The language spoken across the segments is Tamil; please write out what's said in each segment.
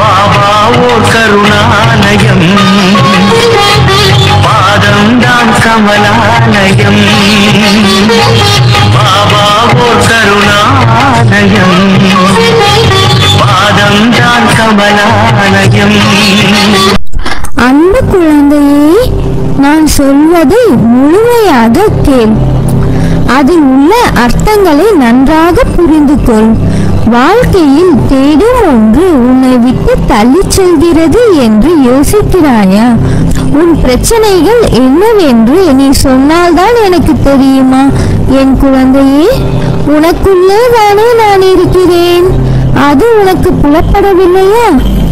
பாபா ஓர் கருணாலயம் பாதம்தான் கமலாலயம் பாபா ஓர் கருணாலயம் பாதம்தான் கமலாலயம் அன்பு குழந்தையே நான் சொல்வதை முழுமையாக கேள் அதில் உள்ள அர்த்தங்களை நன்றாக புரிந்து கொள் வாழ்க்கையில் தேடும் ஒன்று உன்னை விட்டு தள்ளிச் செல்கிறது என்று யோசிக்கிறாயா உன் பிரச்சனைகள் என்னவென்று நீ சொன்னால்தான் எனக்கு தெரியுமா என் குழந்தையே உனக்குள்ளே தானே நான் இருக்கிறேன் அது உனக்கு புலப்படவில்லையா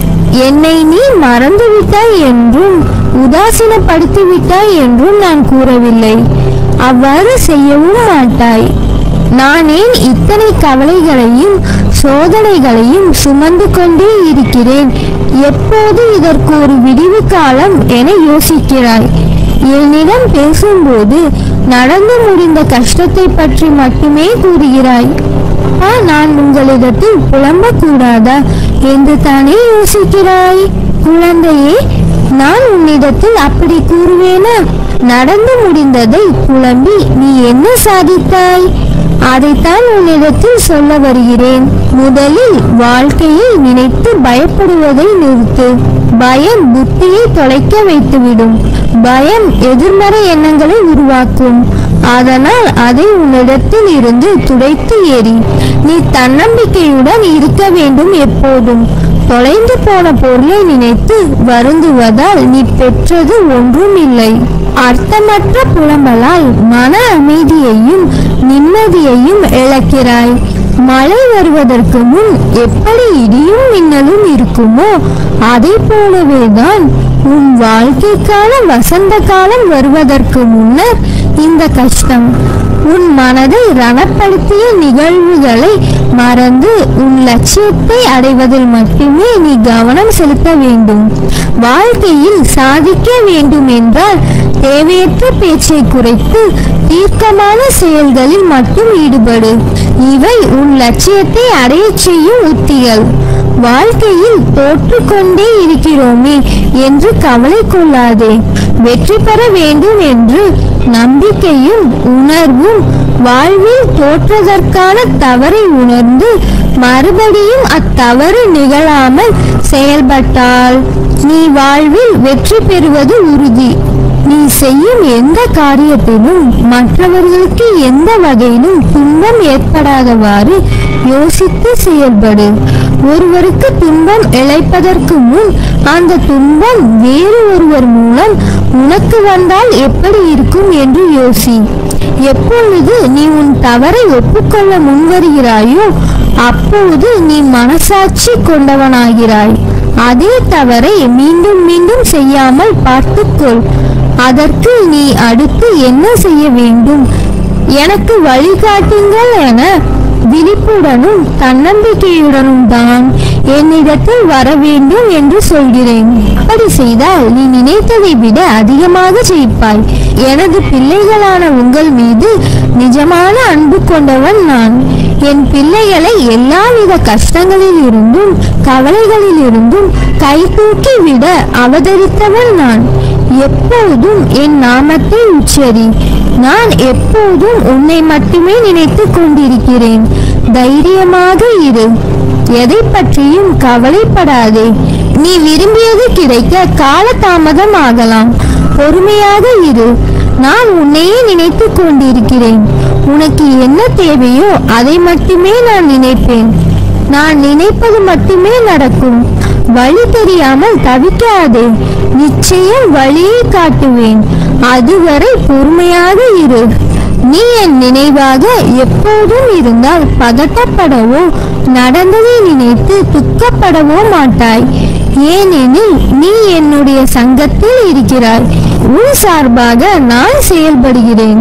என்னை நீ மறந்துவிட்டாய் என்றும் உதாசீனப்படுத்தி விட்டாய் என்றும் நான் கூறவில்லை அவ்வாறு செய்யவும் மாட்டாய் நான் ஏன் இத்தனை கவலைகளையும் சோதனைகளையும் சுமந்து கொண்டே இருக்கிறேன் எப்போது இதற்கு ஒரு விடிவு காலம் என யோசிக்கிறாய் என்னிடம் பேசும்போது நடந்து முடிந்த கஷ்டத்தை பற்றி மட்டுமே கூறுகிறாய் அப்பா நான் உங்களிடத்தில் புலம்பக்கூடாதா என்று தானே யோசிக்கிறாய் குழந்தையே நான் உன்னிடத்தில் அப்படி கூறுவேனா நடந்து முடிந்ததை புலம்பி நீ என்ன சாதித்தாய் அதைத்தான் உன்னிடத்தில் சொல்ல வருகிறேன் முதலில் வாழ்க்கையை நினைத்து பயப்படுவதை நிறுத்து பயம் புத்தியை தொலைக்க வைத்துவிடும் பயம் எதிர்மறை எண்ணங்களை உருவாக்கும் அதனால் அதை உன்னிடத்தில் இருந்து துடைத்து எறி நீ தன்னம்பிக்கையுடன் இருக்க வேண்டும் எப்போதும் தொலைந்து போன பொருளை நினைத்து வருந்துவதால் நீ பெற்றது ஒன்றும் இல்லை அர்த்தமற்ற புலம்பலால் மன அமைதியையும் நிம்மதியையும் இழக்கிறாய் மழை வருவதற்கு முன் எப்படி இடியும் மின்னலும் இருக்குமோ அதை போலவே தான் உன் வாழ்க்கைக்கான வசந்த காலம் வருவதற்கு முன்னர் இந்த கஷ்டம் உன் மனதை ரணப்படுத்திய நிகழ்வுகளை மறந்து உன் லட்சியத்தை அடைவதில் மட்டுமே நீ கவனம் செலுத்த வேண்டும் வாழ்க்கையில் சாதிக்க வேண்டும் என்றால் தேவையற்ற பேச்சை குறைத்து தீர்க்கமான செயல்களில் மட்டும் ஈடுபடு இவை உன் லட்சியத்தை அடையச் செய்யும் உத்திகள் வாழ்க்கையில் தோற்றுக்கொண்டே இருக்கிறோமே என்று கவலை கொள்ளாதே வெற்றி பெற வேண்டும் என்று நம்பிக்கையும் உணர்வும் வாழ்வில் தோற்றதற்கான தவறை உணர்ந்து மறுபடியும் அத்தவறு நிகழாமல் செயல்பட்டால் நீ வாழ்வில் வெற்றி பெறுவது உறுதி நீ செய்யும் எந்த காரியத்திலும் மற்றவர்களுக்கு எந்த வகையிலும் துன்பம் ஏற்படாதவாறு யோசித்து செயல்படு ஒருவருக்கு துன்பம் இழைப்பதற்கு முன் அந்த துன்பம் வேறு ஒருவர் மூலம் உனக்கு வந்தால் எப்படி இருக்கும் என்று யோசி எப்பொழுது நீ உன் தவறை ஒப்புக்கொள்ள முன்வருகிறாயோ அப்போது நீ மனசாட்சி கொண்டவனாகிறாய் அதே தவறை மீண்டும் மீண்டும் செய்யாமல் பார்த்துக்கொள் அதற்கு நீ அடுத்து என்ன செய்ய வேண்டும் எனக்கு வழிகாட்டுங்கள் என விழிப்புடனும் தன்னம்பிக்கையுடனும் தான் என்னிடத்தில் வர வேண்டும் என்று சொல்கிறேன் அப்படி செய்தால் நீ நினைத்ததை விட அதிகமாக ஜெயிப்பாய் எனது பிள்ளைகளான உங்கள் மீது நிஜமான அன்பு கொண்டவன் நான் என் பிள்ளைகளை எல்லாவித கஷ்டங்களில் இருந்தும் கவலைகளில் இருந்தும் கை தூக்கி விட அவதரித்தவன் நான் எப்போதும் என் நாமத்தை உச்சரி நான் எப்போதும் உன்னை மட்டுமே நினைத்து கொண்டிருக்கிறேன் தைரியமாக இரு எதை பற்றியும் கவலைப்படாதே நீ விரும்பியது கிடைக்க காலதாமதம் ஆகலாம் பொறுமையாக இரு நான் உன்னையே நினைத்து கொண்டிருக்கிறேன் உனக்கு என்ன தேவையோ அதை மட்டுமே நான் நினைப்பேன் நான் நினைப்பது மட்டுமே நடக்கும் வழி தெரியாமல் தவிக்காதே நிச்சயம் வழியை காட்டுவேன் அதுவரை பொறுமையாக இரு நீ என் நினைவாக எப்போதும் இருந்தால் பதட்டப்படவோ நடந்ததை நினைத்து துக்கப்படவோ மாட்டாய் ஏனெனில் நீ என்னுடைய சங்கத்தில் இருக்கிறாய் உன் சார்பாக நான் செயல்படுகிறேன்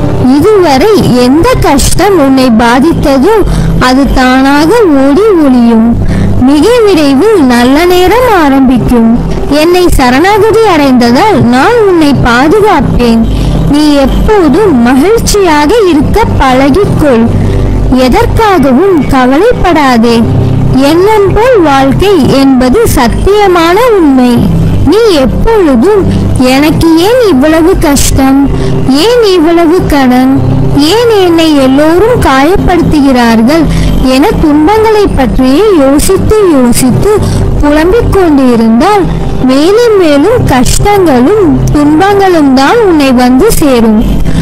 இதுவரை எந்த கஷ்டம் உன்னை பாதித்ததோ அது தானாக ஓடி ஒளியும் மிக விரைவில் நல்ல நேரம் ஆரம்பிக்கும் என்னை சரணாகதி அடைந்ததால் நான் உன்னை பாதுகாப்பேன் நீ எப்போதும் மகிழ்ச்சியாக இருக்க பழகிக்கொள் எதற்காகவும் கவலைப்படாதே எண்ணம் போல் வாழ்க்கை என்பது சத்தியமான உண்மை நீ எப்பொழுதும் எனக்கு ஏன் இவ்வளவு கஷ்டம் ஏன் இவ்வளவு கடன் ஏன் என்னை எல்லோரும் காயப்படுத்துகிறார்கள் என துன்பங்களை பற்றியே யோசித்து யோசித்து புலம்பிக் கொண்டிருந்தால் மேலும் மேலும் கஷ்டங்களும் துன்பங்களும் தான் உன்னை வந்து சேரும்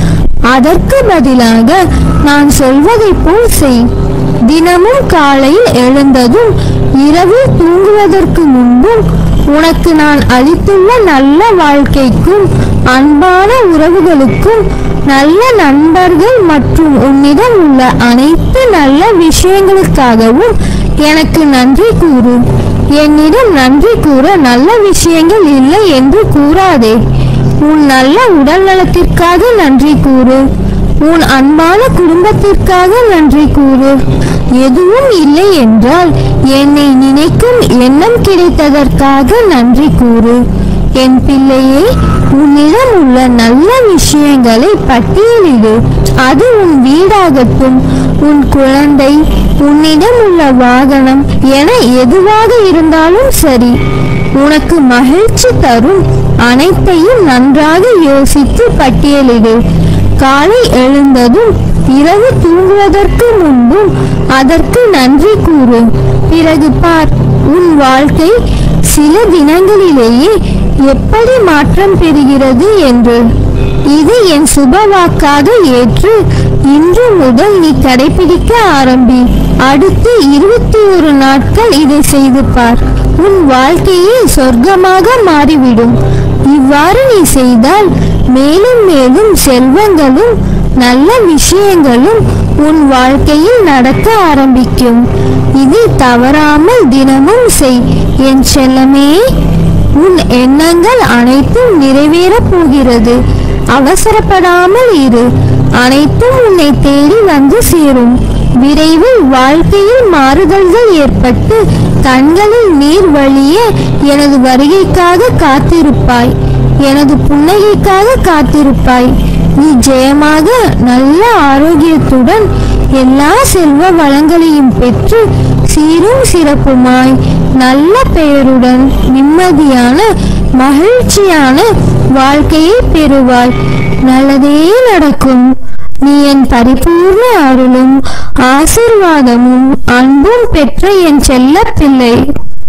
அதற்கு பதிலாக நான் சொல்வதைப் போல் செய் தினமும் காலையில் எழுந்ததும் இரவில் தூங்குவதற்கு முன்பும் உனக்கு நான் அளித்துள்ள நல்ல வாழ்க்கைக்கும் அன்பான உறவுகளுக்கும் நல்ல நண்பர்கள் மற்றும் உன்னிடம் உள்ள அனைத்து நல்ல விஷயங்களுக்காகவும் எனக்கு நன்றி கூறு என்னிடம் நன்றி கூற நல்ல விஷயங்கள் இல்லை என்று கூறாதே உன் நல்ல உடல் நலத்திற்காக நன்றி கூறு உன் அன்பான குடும்பத்திற்காக நன்றி கூறு எதுவும் இல்லை என்றால் என்னை நினைக்கும் எண்ணம் கிடைத்ததற்காக நன்றி கூறு என் பிள்ளையே உன்னிடம் உள்ள நல்ல விஷயங்களை பட்டியலிடு அது உன் வீடாகட்டும் உன் குழந்தை உன்னிடம் உள்ள வாகனம் என எதுவாக இருந்தாலும் சரி உனக்கு மகிழ்ச்சி தரும் அனைத்தையும் நன்றாக யோசித்து பட்டியலிடு காலை எழுந்ததும் இரவு தூங்குவதற்கு முன்பும் அதற்கு நன்றி கூறு பிறகு பார் உன் வாழ்க்கை சில தினங்களிலேயே எப்படி மாற்றம் பெறுகிறது என்று இது என் சுபவாக்காக ஏற்று இன்று முதல் நீ கடைபிடிக்க ஆரம்பி அடுத்து இருபத்தி ஒரு நாட்கள் இதை செய்து பார் உன் வாழ்க்கையே சொர்க்கமாக மாறிவிடும் இவ்வாறு நீ செய்தால் மேலும் மேலும் செல்வங்களும் நல்ல விஷயங்களும் உன் வாழ்க்கையில் நடக்க ஆரம்பிக்கும் இதை தவறாமல் தினமும் செய் என் செல்லமே உன் எண்ணங்கள் அனைத்தும் நிறைவேறப் போகிறது அவசரப்படாமல் இரு அனைத்தும் உன்னை தேடி வந்து சேரும் விரைவில் வாழ்க்கையில் மாறுதல்கள் ஏற்பட்டு கண்களில் நீர் வழிய எனது வருகைக்காக காத்திருப்பாய் எனது புன்னகைக்காக காத்திருப்பாய் நீ ஜெயமாக நல்ல ஆரோக்கியத்துடன் எல்லா செல்வ வளங்களையும் பெற்று சீரும் சிறப்புமாய் நல்ல பெயருடன் நிம்மதியான மகிழ்ச்சியான வாழ்க்கையை பெறுவாய் நல்லதே நடக்கும் நீ என் பரிபூர்ண அருளும் ஆசிர்வாதமும் அன்பும் பெற்ற என் செல்ல பிள்ளை